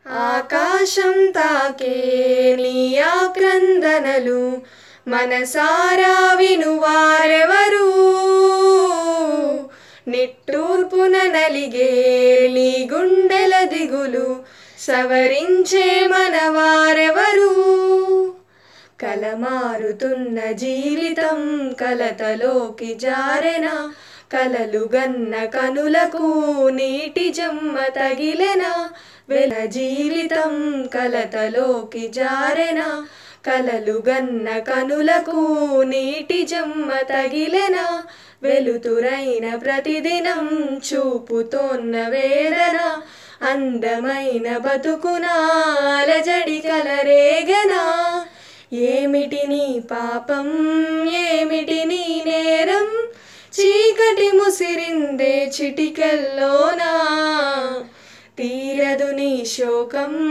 ఆకాశం తాకే నీ ఆక్రందనలు మనసారా వినువారెవరు నిట్టూర్పున నలిగే నీ గుండెల దిగులు సవరించే మనవారెవరు కలమారుతున్న జీవితం కలతలోకి జారెన కలలు గన్న కనులకు నీటి జమ్మ తగిలెన వెల జీవితం కలతలోకి జారెన కలలు గన్న కనులకు నీటి జమ్మ తగిలెన వెలుతురైన ప్రతిదినం చూపుతోన్న వేదన అందమైన బతుకున అలజడి కలరేగనా ఏమిటి నీ పాపం ఏమిటి నీ నేరం చీకటి ముసిరిందే చిటికెల్లోనా తీరదు నీ శోకం